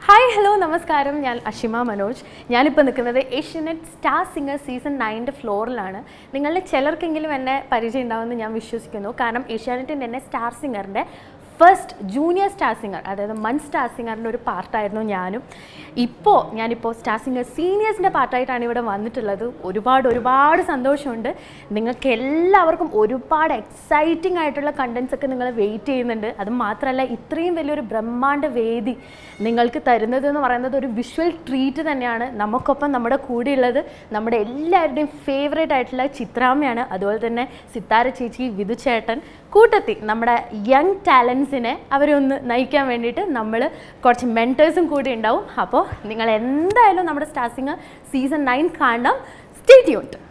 hi hello നമസ്കാരം ഞാൻ അഷിമ മനോജ് ഞാനിപ്പോൾ നിൽക്കുന്നത് ഏഷ്യനെറ്റ് സ്റ്റാർ സിംഗർ സീസൺ നയൻ്റെ ഫ്ലോറിലാണ് നിങ്ങളിൽ ചിലർക്കെങ്കിലും എന്നെ പരിചയം ഉണ്ടാവുമെന്ന് ഞാൻ വിശ്വസിക്കുന്നു കാരണം ഏഷ്യാനെറ്റിൻ്റെ തന്നെ സ്റ്റാർ സിംഗറിൻ്റെ ഫസ്റ്റ് ജൂനിയർ സ്റ്റാർ സിംഗർ അതായത് മൺ സ്റ്റാർ സിംഗറിൻ്റെ ഒരു പാർട്ടായിരുന്നു ഞാനും ഇപ്പോൾ ഞാനിപ്പോൾ സ്റ്റാർ സിംഗർ സീനിയേഴ്സിൻ്റെ പാർട്ടായിട്ടാണ് ഇവിടെ വന്നിട്ടുള്ളത് ഒരുപാട് ഒരുപാട് സന്തോഷമുണ്ട് നിങ്ങൾക്ക് എല്ലാവർക്കും ഒരുപാട് എക്സൈറ്റിംഗ് ആയിട്ടുള്ള കണ്ടൻസ് ഒക്കെ നിങ്ങൾ വെയിറ്റ് ചെയ്യുന്നുണ്ട് അത് മാത്രമല്ല ഇത്രയും വലിയൊരു ബ്രഹ്മാണ്ഡ വേദി നിങ്ങൾക്ക് തരുന്നത് എന്ന് പറയുന്നത് ഒരു വിഷ്വൽ ട്രീറ്റ് തന്നെയാണ് നമുക്കൊപ്പം നമ്മുടെ കൂടെയുള്ളത് നമ്മുടെ എല്ലാവരുടെയും ഫേവറേറ്റ് ആയിട്ടുള്ള ചിത്രാമ്മയാണ് അതുപോലെ തന്നെ സിത്താര ചേച്ചി വിധു ചേട്ടൻ കൂട്ടത്തി നമ്മുടെ യങ് ടാലൻസിനെ അവരെ ഒന്ന് നയിക്കാൻ വേണ്ടിയിട്ട് നമ്മൾ കുറച്ച് മെൻറ്റേഴ്സും കൂടി ഉണ്ടാവും അപ്പോൾ നിങ്ങൾ എന്തായാലും നമ്മുടെ സ്റ്റാർ സിംഗർ സീസൺ നയൻ കാണണം സ്റ്റേ ട്യൂൺഡ്